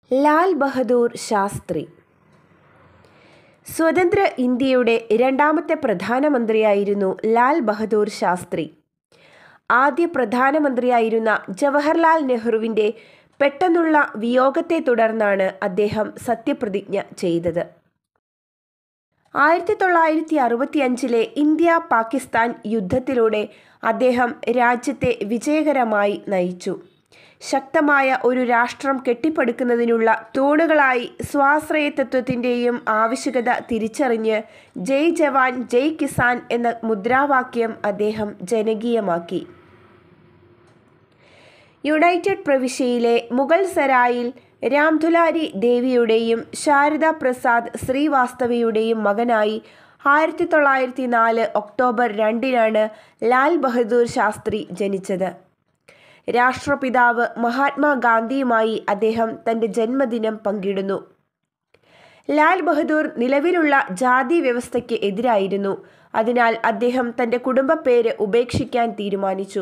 ലാൽ ബഹദൂർ ശാസ്ത്രി സ്വതന്ത്ര ഇന്ത്യയുടെ രണ്ടാമത്തെ പ്രധാനമന്ത്രിയായിരുന്നു ലാൽ ബഹദൂർ ശാസ്ത്രി ആദ്യ പ്രധാനമന്ത്രിയായിരുന്ന ജവഹർലാൽ നെഹ്റുവിൻ്റെ പെട്ടെന്നുള്ള വിയോഗത്തെ തുടർന്നാണ് അദ്ദേഹം സത്യപ്രതിജ്ഞ ചെയ്തത് ആയിരത്തി തൊള്ളായിരത്തി അറുപത്തിയഞ്ചിലെ ഇന്ത്യ പാകിസ്ഥാൻ യുദ്ധത്തിലൂടെ അദ്ദേഹം രാജ്യത്തെ വിജയകരമായി നയിച്ചു ശക്തമായ ഒരു രാഷ്ട്രം കെട്ടിപ്പടുക്കുന്നതിനുള്ള തൂണുകളായി സ്വാശ്രയത്വത്തിൻ്റെയും ആവശ്യകത തിരിച്ചറിഞ്ഞ് ജയ് ജവാൻ ജയ് കിസാൻ എന്ന മുദ്രാവാക്യം അദ്ദേഹം ജനകീയമാക്കി യുണൈറ്റഡ് പ്രവിശ്യയിലെ മുഗൾ സരായിൽ രാംദുലാരി ദേവിയുടെയും ശാരദ പ്രസാദ് ശ്രീവാസ്തവയുടെയും മകനായി ആയിരത്തി തൊള്ളായിരത്തി നാല് ഒക്ടോബർ രണ്ടിനാണ് ലാൽ ബഹദൂർ ശാസ്ത്രി ജനിച്ചത് രാഷ്ട്രപിതാവ് മഹാത്മാഗാന്ധിയുമായി അദ്ദേഹം തൻ്റെ ജന്മദിനം പങ്കിടുന്നു ലാൽ ബഹദൂർ നിലവിലുള്ള ജാതി വ്യവസ്ഥയ്ക്ക് എതിരായിരുന്നു അതിനാൽ അദ്ദേഹം തൻ്റെ കുടുംബ പേര് ഉപേക്ഷിക്കാൻ തീരുമാനിച്ചു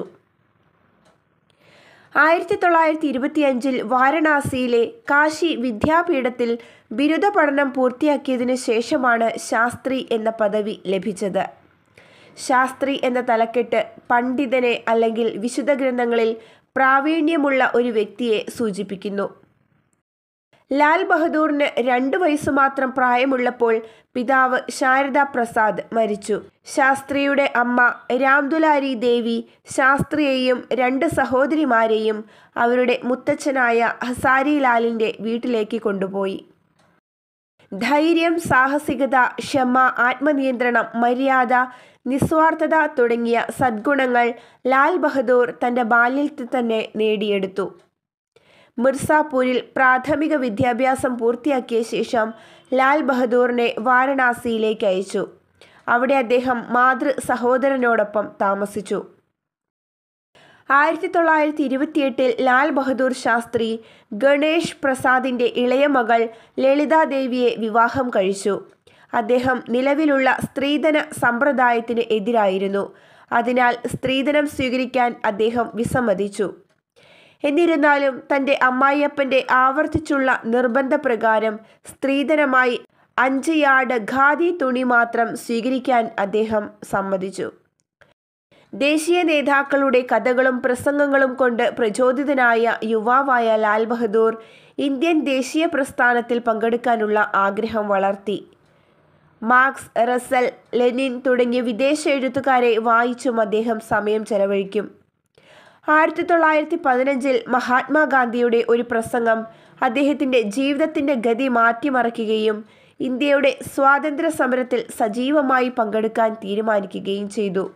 ആയിരത്തി തൊള്ളായിരത്തി ഇരുപത്തിയഞ്ചിൽ വാരണാസിയിലെ കാശി വിദ്യാപീഠത്തിൽ ബിരുദ പഠനം പൂർത്തിയാക്കിയതിനു ശേഷമാണ് ശാസ്ത്രി എന്ന പദവി ലഭിച്ചത് ശാസ്ത്രി എന്ന തലക്കെട്ട് പണ്ഡിതനെ അല്ലെങ്കിൽ വിശുദ്ധ ഗ്രന്ഥങ്ങളിൽ പ്രാവീണ്യമുള്ള ഒരു വ്യക്തിയെ സൂചിപ്പിക്കുന്നു ലാൽ ബഹദൂറിന് രണ്ടു വയസ്സു മാത്രം പ്രായമുള്ളപ്പോൾ പിതാവ് ശാരദ പ്രസാദ് മരിച്ചു ശാസ്ത്രിയുടെ അമ്മ രാംദുലാരി ദേവി ശാസ്ത്രിയെയും രണ്ട് സഹോദരിമാരെയും അവരുടെ മുത്തച്ഛനായ ഹസാരിലാലിൻ്റെ വീട്ടിലേക്ക് കൊണ്ടുപോയി ധൈര്യം സാഹസികത ക്ഷമ ആത്മനിയന്ത്രണം മര്യാദ നിസ്വാർത്ഥത തുടങ്ങിയ സദ്ഗുണങ്ങൾ ലാൽ ബഹദൂർ തൻ്റെ ബാല്യത്തിൽ തന്നെ നേടിയെടുത്തു മിർസാപൂരിൽ പ്രാഥമിക വിദ്യാഭ്യാസം പൂർത്തിയാക്കിയ ശേഷം ലാൽ ബഹദൂറിനെ വാരണാസിയിലേക്ക് അയച്ചു അവിടെ അദ്ദേഹം മാതൃ സഹോദരനോടൊപ്പം താമസിച്ചു ആയിരത്തി തൊള്ളായിരത്തി ഇരുപത്തിയെട്ടിൽ ലാൽ ബഹദൂർ ശാസ്ത്രി ഗണേഷ് പ്രസാദിൻ്റെ ഇളയ മകൾ ലളിതാദേവിയെ വിവാഹം കഴിച്ചു അദ്ദേഹം നിലവിലുള്ള സ്ത്രീധന സമ്പ്രദായത്തിന് എതിരായിരുന്നു അതിനാൽ സ്ത്രീധനം സ്വീകരിക്കാൻ അദ്ദേഹം വിസമ്മതിച്ചു എന്നിരുന്നാലും തൻ്റെ അമ്മായിയപ്പൻ്റെ ആവർത്തിച്ചുള്ള നിർബന്ധപ്രകാരം സ്ത്രീധനമായി അഞ്ച് യാർഡ് ഖാദി തുണി മാത്രം സ്വീകരിക്കാൻ അദ്ദേഹം സമ്മതിച്ചു ദേശീയ നേതാക്കളുടെ കഥകളും പ്രസംഗങ്ങളും കൊണ്ട് പ്രചോദിതനായ യുവാവായ ലാൽ ബഹദൂർ ഇന്ത്യൻ ദേശീയ പ്രസ്ഥാനത്തിൽ പങ്കെടുക്കാനുള്ള ആഗ്രഹം വളർത്തി മാർക്സ് റസൽ ലെനിൻ തുടങ്ങിയ വിദേശ എഴുത്തുകാരെ വായിച്ചും അദ്ദേഹം സമയം ചെലവഴിക്കും ആയിരത്തി തൊള്ളായിരത്തി പതിനഞ്ചിൽ മഹാത്മാഗാന്ധിയുടെ ഒരു പ്രസംഗം അദ്ദേഹത്തിൻ്റെ ജീവിതത്തിൻ്റെ ഗതി മാറ്റിമറിക്കുകയും ഇന്ത്യയുടെ സ്വാതന്ത്ര്യ സമരത്തിൽ സജീവമായി പങ്കെടുക്കാൻ തീരുമാനിക്കുകയും ചെയ്തു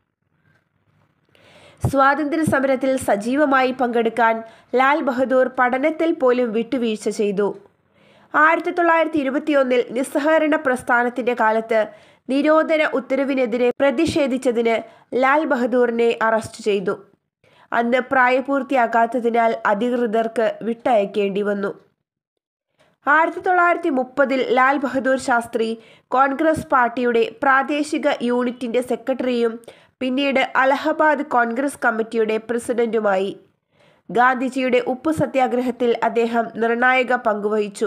സ്വാതന്ത്ര്യ സമരത്തിൽ സജീവമായി പങ്കെടുക്കാൻ ലാൽ ബഹദൂർ പഠനത്തിൽ പോലും വിട്ടുവീഴ്ച ചെയ്തു ആയിരത്തി തൊള്ളായിരത്തി ഇരുപത്തിയൊന്നിൽ നിസ്സഹകരണ പ്രസ്ഥാനത്തിന്റെ കാലത്ത് നിരോധന ഉത്തരവിനെതിരെ പ്രതിഷേധിച്ചതിന് ലാൽ ബഹദൂറിനെ അറസ്റ്റ് ചെയ്തു അന്ന് പ്രായപൂർത്തിയാകാത്തതിനാൽ അധികൃതർക്ക് വിട്ടയക്കേണ്ടി വന്നു ആയിരത്തി തൊള്ളായിരത്തി മുപ്പതിൽ ലാൽ ബഹദൂർ ശാസ്ത്രി കോൺഗ്രസ് പാർട്ടിയുടെ പ്രാദേശിക യൂണിറ്റിന്റെ സെക്രട്ടറിയും പിന്നീട് അലഹബാദ് കോൺഗ്രസ് കമ്മിറ്റിയുടെ പ്രസിഡന്റുമായി ഗാന്ധിജിയുടെ ഉപ്പു സത്യാഗ്രഹത്തിൽ അദ്ദേഹം നിർണായക പങ്കുവഹിച്ചു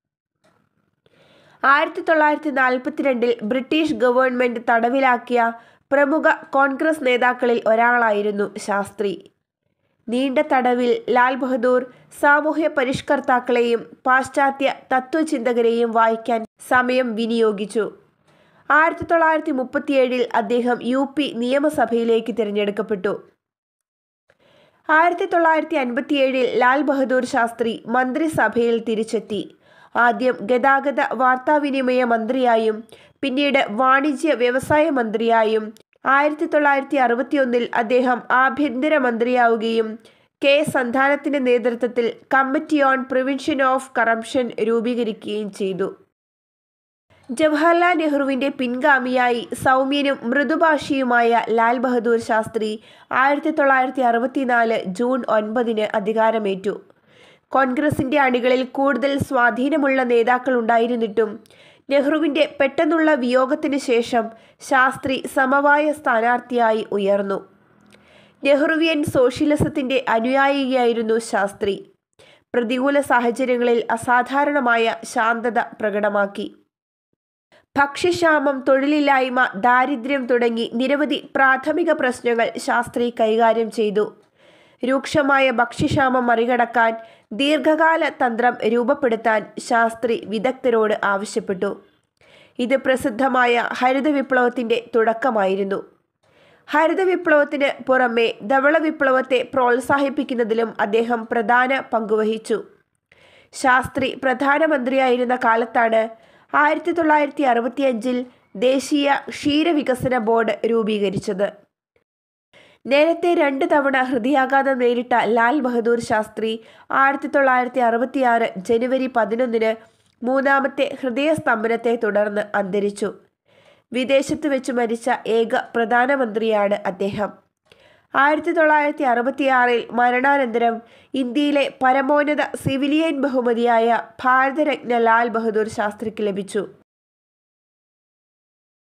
ആയിരത്തി തൊള്ളായിരത്തി നാൽപ്പത്തിരണ്ടിൽ ബ്രിട്ടീഷ് ഗവൺമെന്റ് തടവിലാക്കിയ പ്രമുഖ കോൺഗ്രസ് നേതാക്കളിൽ ഒരാളായിരുന്നു ശാസ്ത്രി നീണ്ട തടവിൽ ലാൽ ബഹദൂർ സാമൂഹ്യ പരിഷ്കർത്താക്കളെയും പാശ്ചാത്യ തത്വചിന്തകരെയും വായിക്കാൻ സമയം വിനിയോഗിച്ചു ആയിരത്തി തൊള്ളായിരത്തി മുപ്പത്തിയേഴിൽ അദ്ദേഹം യു പി നിയമസഭയിലേക്ക് തിരഞ്ഞെടുക്കപ്പെട്ടു ആയിരത്തി തൊള്ളായിരത്തി അൻപത്തിയേഴിൽ ലാൽ ബഹദൂർ ശാസ്ത്രി മന്ത്രിസഭയിൽ തിരിച്ചെത്തി ആദ്യം ഗതാഗത വാർത്താവിനിമയ മന്ത്രിയായും പിന്നീട് വാണിജ്യ വ്യവസായ മന്ത്രിയായും ആയിരത്തി തൊള്ളായിരത്തി അറുപത്തിയൊന്നിൽ അദ്ദേഹം ആഭ്യന്തര മന്ത്രിയാവുകയും കെ സന്താനത്തിന്റെ നേതൃത്വത്തിൽ committee on prevention of corruption രൂപീകരിക്കുകയും ചെയ്തു ജവഹർലാൽ നെഹ്റുവിന്റെ പിൻഗാമിയായി സൗമ്യനും മൃദുഭാഷിയുമായ ലാൽ ബഹദൂർ ശാസ്ത്രി ആയിരത്തി തൊള്ളായിരത്തി അറുപത്തിനാല് ജൂൺ ഒൻപതിന് അധികാരമേറ്റു കോൺഗ്രസിന്റെ അണികളിൽ കൂടുതൽ സ്വാധീനമുള്ള നേതാക്കൾ ഉണ്ടായിരുന്നിട്ടും നെഹ്റുവിന്റെ പെട്ടെന്നുള്ള വിയോഗത്തിന് ശേഷം ശാസ്ത്രി സമവായ സ്ഥാനാർത്ഥിയായി ഉയർന്നു നെഹ്റുവിയൻ സോഷ്യലിസത്തിന്റെ അനുയായിയായിരുന്നു ശാസ്ത്രി പ്രതികൂല സാഹചര്യങ്ങളിൽ അസാധാരണമായ ശാന്തത പ്രകടമാക്കി ഭക്ഷ്യക്ഷാമം തൊഴിലില്ലായ്മ ദാരിദ്ര്യം തുടങ്ങി നിരവധി പ്രാഥമിക പ്രശ്നങ്ങൾ ശാസ്ത്രി കൈകാര്യം ചെയ്തു രൂക്ഷമായ ഭക്ഷ്യക്ഷാമം മറികടക്കാൻ ദീർഘകാല തന്ത്രം രൂപപ്പെടുത്താൻ ശാസ്ത്രി വിദഗ്ധരോട് ആവശ്യപ്പെട്ടു ഇത് പ്രസിദ്ധമായ ഹരിത വിപ്ലവത്തിൻ്റെ തുടക്കമായിരുന്നു ഹരിത വിപ്ലവത്തിന് പുറമെ ധവള വിപ്ലവത്തെ പ്രോത്സാഹിപ്പിക്കുന്നതിലും അദ്ദേഹം പ്രധാന പങ്കുവഹിച്ചു ശാസ്ത്രി പ്രധാനമന്ത്രിയായിരുന്ന കാലത്താണ് ആയിരത്തി തൊള്ളായിരത്തി അറുപത്തിയഞ്ചിൽ ദേശീയ ക്ഷീരവികസന ബോർഡ് രൂപീകരിച്ചത് നേരത്തെ രണ്ട് തവണ ഹൃദയാഘാതം നേരിട്ട ലാൽ ബഹദൂർ ശാസ്ത്രി ആയിരത്തി തൊള്ളായിരത്തി അറുപത്തിയാറ് ജനുവരി പതിനൊന്നിന് മൂന്നാമത്തെ ഹൃദയസ്തംഭനത്തെ തുടർന്ന് അന്തരിച്ചു വിദേശത്ത് വെച്ച് മരിച്ച ഏക പ്രധാനമന്ത്രിയാണ് അദ്ദേഹം ആയിരത്തി തൊള്ളായിരത്തി അറുപത്തിയാറിൽ മരണാനന്തരം ഇന്ത്യയിലെ പരമോന്നത സിവിലിയൻ ബഹുമതിയായ ഭാരതരത്ന ലാൽ ബഹദൂർ ശാസ്ത്രിക്ക് ലഭിച്ചു